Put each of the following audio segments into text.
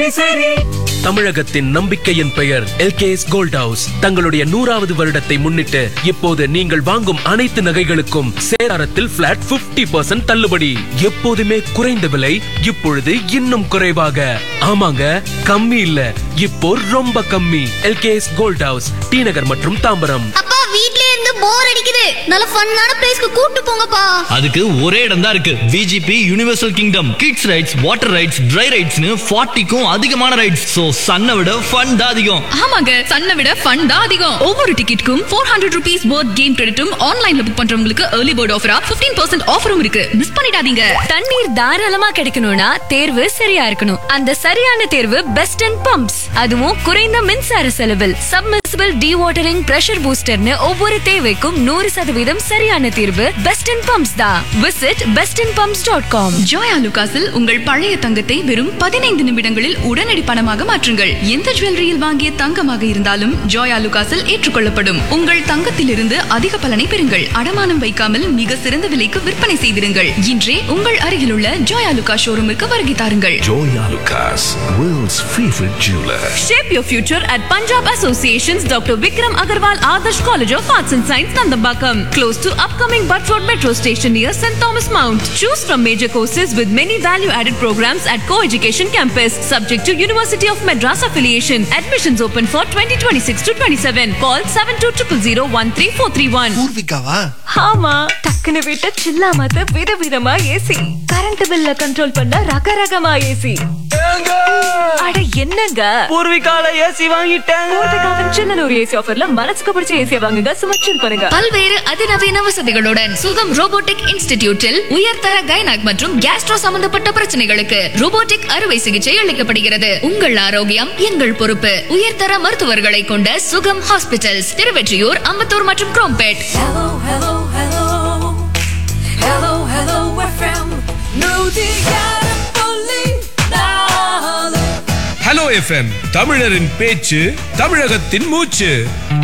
தமிழகத்தின் நம்பிக்கையின் பெயர் எல்கேஎஸ் கோல்ட் ஹவுஸ் தங்களுடைய நூறாவது வருடத்தை முன்னிட்டு இப்போது நீங்கள் வாங்கும் அனைத்து நகைகளுக்கும் சேதாரத்தில் பிளாட் 50% தள்ளுபடி எப்போதுமே குறைந்த விலை இப்பொழுது இன்னும் குறைவாக ஆமாங்க கம்மி இல்ல இப்போ ரொம்ப கம்மி LKS gold house T Nagar மற்றும் தாம்பரம் அப்பா வீட்லயே இருந்து போர் அடிக்குது நல்ல ஃபன்னான பிளேஸ்க்கு கூட்டு போங்கப்பா அதுக்கு ஒரே இடம் தான் இருக்கு VGP universal kingdom kids rides water rides dry ரைட்ஸ்னு ஃபார்ட்டிக்கும் அதிகமான ரைட்ஸ் ஸோ சன்னை விட ஃபன் தான் அதிகம் ஆமாங்க சன்னை விட ஃபன் தான் அதிகம் ஒவ்வொரு டிக்கெட்டுக்கும் four hundred rupees board game கிரெடிட்டும் ஆன்லைன்ல புக் பண்றவங்களுக்கு ஏர்லி போர்ட் ஆஃபரா 15% பர்சன்ட் ஆஃபரும் இருக்கு மிஸ் பண்ணிடாதீங்க தண்ணீர் தாராளமா கிடைக்கணும்னா தேர்வு சரியா இருக்கணும் அந்த சரியான தேர்வு பெஸ்ட் அண்ட் பம்ப்ஸ் அதுவும் குறைந்த மின்சார செலவில் சப்மர்சிபிள் டி வாட்டரிங் பிரஷர் பூஸ்டர்னு ஒவ்வொரு தேவைக்கும் நூறு சதவீதம் சரியான தீர்வு பெஸ்ட் அண்ட் பம்ப்ஸ் தான் visit best and pumps dot com ஜோயா லுகாஸில் உங்கள் பழைய தங்கத்தை வெறும் பதினைந்து நிமிடங்களில் உடனடி பணமாக மாற்றுங்கள் எந்த ஜுவல்லரியில் வாங்கிய தங்கமாக இருந்தாலும் ஜோயா லுகாஸில் ஏற்றுக்கொள்ளப்படும் உங்கள் தங்கத்திலிருந்து அதிக பலனை பெறுங்கள் அடமானம் வைக்காமல் மிக சிறந்த விலைக்கு விற்பனை செய்திருங்கள் இன்றே உங்கள் அருகிலுள்ள ஜோயா லுகா ஷோரூமுக்கு வருகை தாருங்கள் Joya Lucas, world's favorite jeweler. Shape your future at Punjab Association's Dr. Vikram Agarwal Adarsh College of Arts and Science, Nandambakam, close to upcoming Butford Metro Station near St. Thomas Mount. Choose from major courses with many value-added programs at co-education campus, subject to University of Madras affiliation. Admissions open for 2026 to 27. Call 7200 பூர்விகாவா ஆமா டக்குனு விட்ட சில்லாமத்த விதவிதமா AC current பில்ல control பண்ண ரகரகமா AC அட என்னங்க பூர்விகால AC வாங்கிட்டேன் பூர்விகாவின் சின்னனூர் AC ஆஃபர்ல மனசுக்கு பிடிச்ச ஏசியை வாங்குங்க சுமச்சில் பண்ணுங்க பல்வேறு அதிநவீன வசதிகளுடன் சுகம் ரோபோட்டிக் இன்ஸ்டிடியூட்டில் உயர்தர கைனக் மற்றும் கேஸ்ட்ரோ சம்பந்தப்பட்ட பிரச்சனைகளுக்கு ரோபோட்டிக் அறுவை சிகிச்சை அளிக்கப்படுகிறது உங்கள் ஆரோக்கியம் எங்கள் பொறுப்பு உயர்தர மருத்துவர்களை கொண்ட சுகம் ஹாஸ்பிட்டல்ஸ் திருவெற்றியூர் அம்பத்தூர் மற்றும் குரோம்பேட் ஹலோ எஃப்எம் தமிழரின் பேச்சு தமிழகத்தின் மூச்சு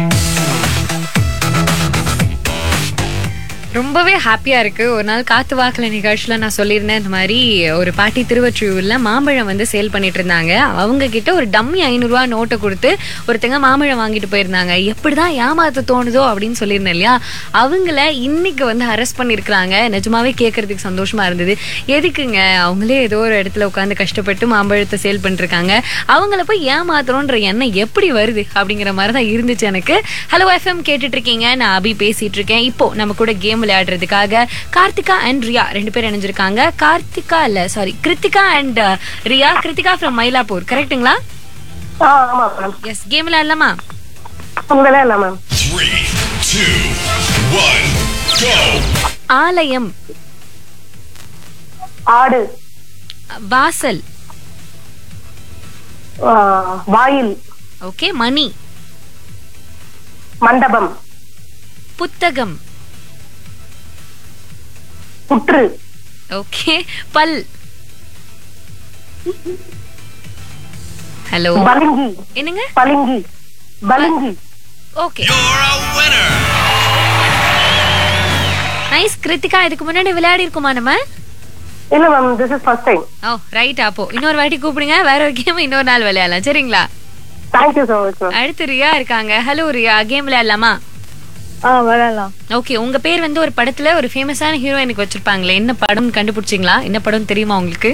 ரொம்பவே ஹாப்பியா இருக்கு ஒரு நாள் காத்து வாக்குல நிகழ்ச்சியில நான் சொல்லியிருந்தேன் இந்த மாதிரி ஒரு பாட்டி திருவற்றியூர்ல மாம்பழம் வந்து சேல் பண்ணிட்டு இருந்தாங்க அவங்க கிட்ட ஒரு டம்மி ஐநூறுரூவா நோட்டை கொடுத்து ஒருத்தங்க மாம்பழம் வாங்கிட்டு போயிருந்தாங்க எப்படிதான் ஏமாத்த தோணுதோ அப்படின்னு சொல்லியிருந்தேன் இல்லையா அவங்கள இன்னைக்கு வந்து அரெஸ்ட் பண்ணியிருக்கிறாங்க நிஜமாவே கேட்கறதுக்கு சந்தோஷமா இருந்தது எதுக்குங்க அவங்களே ஏதோ ஒரு இடத்துல உட்காந்து கஷ்டப்பட்டு மாம்பழத்தை சேல் பண்ணிருக்காங்க அவங்கள போய் ஏமாத்துறோன்ற எண்ணம் எப்படி வருது அப்படிங்கிற மாதிரி தான் இருந்துச்சு எனக்கு ஹலோ எஃப்எம் கேட்டுட்டு இருக்கீங்க நான் அபி பேசிட்டு இருக்கேன் இப்போ நம்ம கூட கேம் விளையாடுறதுக்காக கார்த்திகா அண்ட் ரியா ரெண்டு பேரும் இணைஞ்சிருக்காங்க கார்த்திகா இல்ல sorry Krithika and Riya Krithika from Mylapore கரெக்ட்டுங்களா ஆ ஆமா மேம் எஸ் கேம் விளையாடலாமா உங்களே இல்ல ma'am Three, two, one, go! ஆலயம் ஆடு வாசல் ஆ, வாயில் ஓகே மணி மண்டபம் புத்தகம் புற்று ஓகே பல் ஹலோ பளிங்கி என்னங்க பளிங்கி பளிங்கி okay You're a winner! Nice Krithika இதுக்கு முன்னாடி விளையாடி இருக்குமா நம்ம இல்ல ma'am this is first time oh right அப்போ இன்னொரு வாட்டி கூப்பிடுங்க வேற ஒரு கேம் இன்னொரு நாள் விளையாடலாம் சரிங்களா தேங்க்யூ ஸோ மச் மேம் அடுத்து ரியா இருக்காங்க ஹலோ ரியா கேம் விளையாடலாமா ஆ விளையாடலாம் ஓகே உங்க பேர் வந்து ஒரு படத்துல ஒரு ஃபேமஸான ஹீரோயினுக்கு வச்சிருப்பாங்களே என்ன படம் கண்டுபிடிச்சிங்களா என்ன படம் தெரியுமா உங்களுக்கு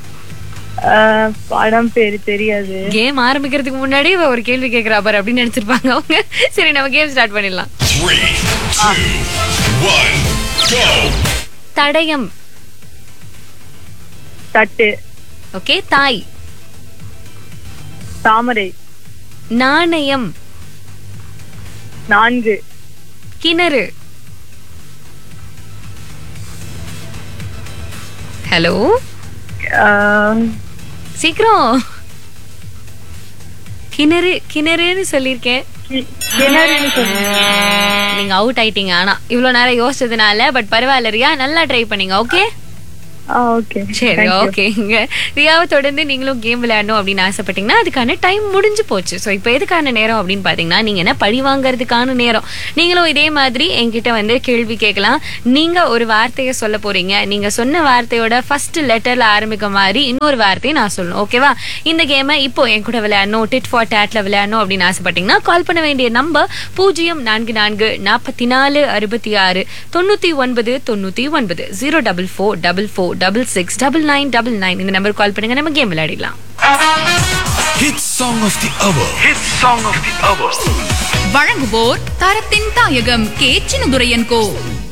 படம் பேரு தெரியாது கேம் ஆரம்பிக்கிறதுக்கு முன்னாடி இவ ஒரு கேள்வி கேக்குறா பாரு அப்படின்னு நினைச்சிருப்பாங்க அவங்க சரி நம்ம கேம் ஸ்டார்ட் பண்ணிடலாம் Three, two, one, go! தடயம் தட்டு ஓகே தாய் தாமரை நாணயம் நான்கு கிணறு ஹலோ சீக்கிரம் கிணறு கிணறுன்னு சொல்லியிருக்கேன் நீங்க அவுட் ஆயிட்டீங்க ஆனா இவ்வளவு நேரம் யோசிச்சதுனால பட் பரவாயில்ல ரியா நல்லா ட்ரை பண்ணீங்க ஓகே ஆ ஓகே சரி ஓகேங்க ரியாவை தொடர்ந்து நீங்களும் கேம் விளையாடணும் அப்படின்னு ஆசைப்பட்டீங்கன்னா அதுக்கான டைம் முடிஞ்சு போச்சு ஸோ இப்போ எதுக்கான நேரம் அப்படின்னு பார்த்தீங்கன்னா நீங்க என்ன பழி வாங்குறதுக்கான நேரம் நீங்களும் இதே மாதிரி என்கிட்ட வந்து கேள்வி கேட்கலாம் நீங்க ஒரு வார்த்தையை சொல்ல போறீங்க நீங்க சொன்ன வார்த்தையோட ஃபர்ஸ்ட் லெட்டர்ல ஆரம்பிக்க மாதிரி இன்னொரு வார்த்தையை நான் சொல்லணும் ஓகேவா இந்த கேமை இப்போ என் கூட விளையாடணும் டிட் ஃபார் டேட்ல விளையாடணும் அப்படின்னு ஆசைப்பட்டீங்கன்னா கால் பண்ண வேண்டிய நம்பர் பூஜ்ஜியம் நான்கு நான்கு நாற்பத்தி நாலு அறுபத்தி ஆறு தொண்ணூத்தி ஒன்பது தொண்ணூத்தி ஒன்பது zero double four double four double six double nine double nine இந்த நம்பர் கால் பண்ணுங்க நம்ம கேம் விளையாடிடலாம் Hit song of the hour. Hit song of the hour. வழங்குவோர் தரத்தின் தாயகம் கே சின்னதுரையன் கோ